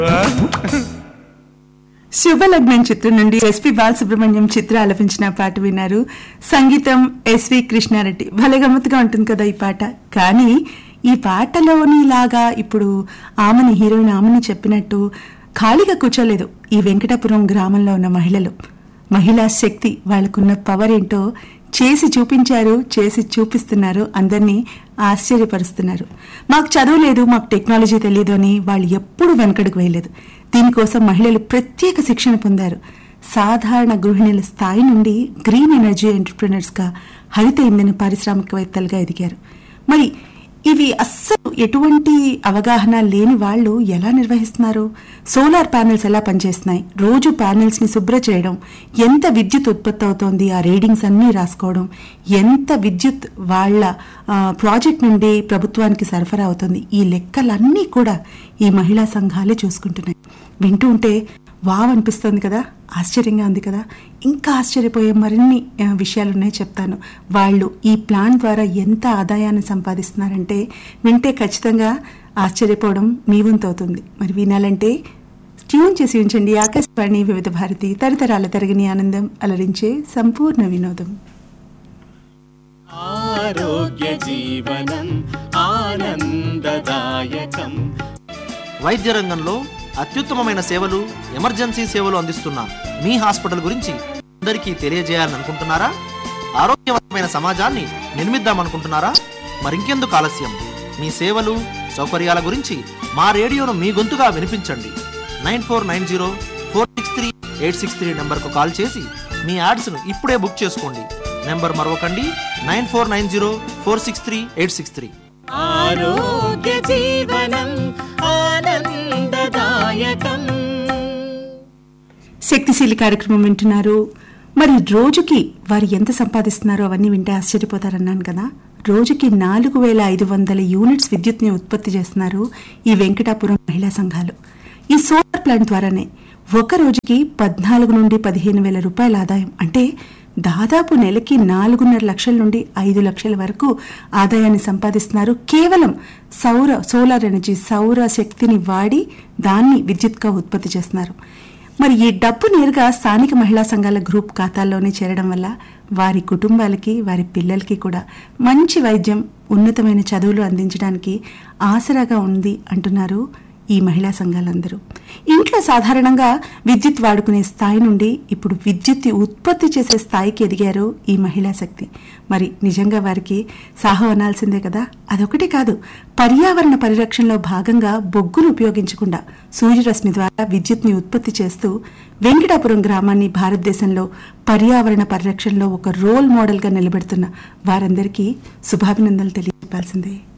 శుభలగ్నం చిత్రం నుండి ఎస్పి బాలసుబ్రహ్మణ్యం చిత్ర ఆలపించిన పాట విన్నారు సంగీతం ఎస్వి కృష్ణారెడ్డి భలే గమ్మత్తుగా ఉంటుంది కదా ఈ పాట కానీ ఈ పాటలోని లాగా ఇప్పుడు ఆమెని హీరోయిన్ ఆమెని చెప్పినట్టు ఖాళీగా కూర్చోలేదు ఈ వెంకటాపురం గ్రామంలో ఉన్న మహిళలు మహిళా శక్తి వాళ్ళకున్న పవర్ ఏంటో చేసి చూపించారు చేసి చూపిస్తున్నారు అందరినీ ఆశ్చర్యపరుస్తున్నారు మాకు చదువు లేదు మాకు టెక్నాలజీ తెలియదు అని వాళ్ళు ఎప్పుడూ వెనకడుగు వేయలేదు దీనికోసం మహిళలు ప్రత్యేక శిక్షణ పొందారు సాధారణ గృహిణుల స్థాయి నుండి గ్రీన్ ఎనర్జీ ఎంటర్ప్రినర్స్ గా హరిత ఇంధన పారిశ్రామికవేత్తలుగా ఎదిగారు మరి ఇవి అస్సలు ఎటువంటి అవగాహన లేని వాళ్ళు ఎలా నిర్వహిస్తున్నారు సోలార్ ప్యానెల్స్ ఎలా పనిచేస్తున్నాయి రోజు ప్యానెల్స్ ని శుభ్ర చేయడం ఎంత విద్యుత్ ఉత్పత్తి అవుతోంది ఆ రీడింగ్స్ అన్నీ రాసుకోవడం ఎంత విద్యుత్ వాళ్ళ ఆ, ప్రాజెక్ట్ నుండి ప్రభుత్వానికి సరఫరా అవుతుంది ఈ లెక్కలన్నీ కూడా ఈ మహిళా సంఘాలే చూసుకుంటున్నాయి వింటూ ఉంటే వావ్ అనిపిస్తుంది కదా ఆశ్చర్యంగా ఉంది కదా ఇంకా ఆశ్చర్యపోయే మరిన్ని ఆ, విషయాలు ఉన్నాయి చెప్తాను వాళ్ళు ఈ ప్లాన్ ద్వారా ఎంత ఆదాయాన్ని సంపాదిస్తున్నారంటే వింటే ఖచ్చితంగా ఆశ్చర్యపోవడం మీ వంతు అవుతుంది మరి వినాలంటే ట్యూన్ చేసి ఉంచండి ఆకాశవాణి వివిధ భారతి తరతరాల తరగని ఆనందం అలరించే సంపూర్ణ వినోదం ఆరోగ్య జీవనం ఆనందదాయకం వైద్య రంగంలో అత్యుత్తమమైన సేవలు ఎమర్జెన్సీ సేవలు అందిస్తున్న మీ హాస్పిటల్ గురించి అందరికీ తెలియజేయాలని అనుకుంటున్నారా ఆరోగ్యవంతమైన సమాజాన్ని నిర్మిద్దామనుకుంటున్నారా మరింకెందుకు ఆలస్యం మీ సేవలు సౌకర్యాల గురించి మా రేడియోను మీ గొంతుగా వినిపించండి nine four nine zero four six three eight six three నెంబర్కు కాల్ చేసి మీ యాడ్స్ను ఇప్పుడే బుక్ చేసుకోండి నెంబర్ మరొకండి nine four nine zero four six three eight six three ఆరోగ్య జీవనం ఆనందదాయకం శక్తిశీలి కార్యక్రమం వింటున్నారు మరి రోజుకి వారు ఎంత సంపాదిస్తున్నారో అవన్నీ వింటే ఆశ్చర్యపోతారన్నాను కదా రోజుకి నాలుగు వేల ఐదు వందల యూనిట్స్ విద్యుత్ని ఉత్పత్తి చేస్తున్నారు ఈ వెంకటాపురం మహిళా సంఘాలు ఈ సోలార్ ప్లాంట్ ద్వారానే ఒక రోజుకి పద్నాలుగు నుండి పదిహేను వేల రూపాయల ఆదాయం అంటే దాదాపు నెలకి నాలుగున్నర లక్షల నుండి ఐదు లక్షల వరకు ఆదాయాన్ని సంపాదిస్తున్నారు కేవలం సౌర సోలార్ ఎనర్జీ సౌర శక్తిని వాడి దాన్ని విద్యుత్గా ఉత్పత్తి చేస్తున్నారు మరి ఈ డబ్బు నేరుగా స్థానిక మహిళా సంఘాల గ్రూప్ ఖాతాల్లోనే చేరడం వల్ల వారి కుటుంబాలకి వారి పిల్లలకి కూడా మంచి వైద్యం ఉన్నతమైన చదువులు అందించడానికి ఆసరాగా ఉంది అంటున్నారు ఈ మహిళా సంఘాలందరూ ఇంట్లో సాధారణంగా విద్యుత్ వాడుకునే స్థాయి నుండి ఇప్పుడు విద్యుత్ ఉత్పత్తి చేసే స్థాయికి ఎదిగారు ఈ మహిళా శక్తి మరి నిజంగా వారికి సాహో అనాల్సిందే కదా అదొకటి కాదు పర్యావరణ పరిరక్షణలో భాగంగా బొగ్గును ఉపయోగించకుండా సూర్యరశ్మి ద్వారా విద్యుత్ని ఉత్పత్తి చేస్తూ వెంకటాపురం గ్రామాన్ని భారతదేశంలో పర్యావరణ పరిరక్షణలో ఒక రోల్ మోడల్గా నిలబెడుతున్న వారందరికీ శుభాభినందనలు తెలియజేయాల్సిందే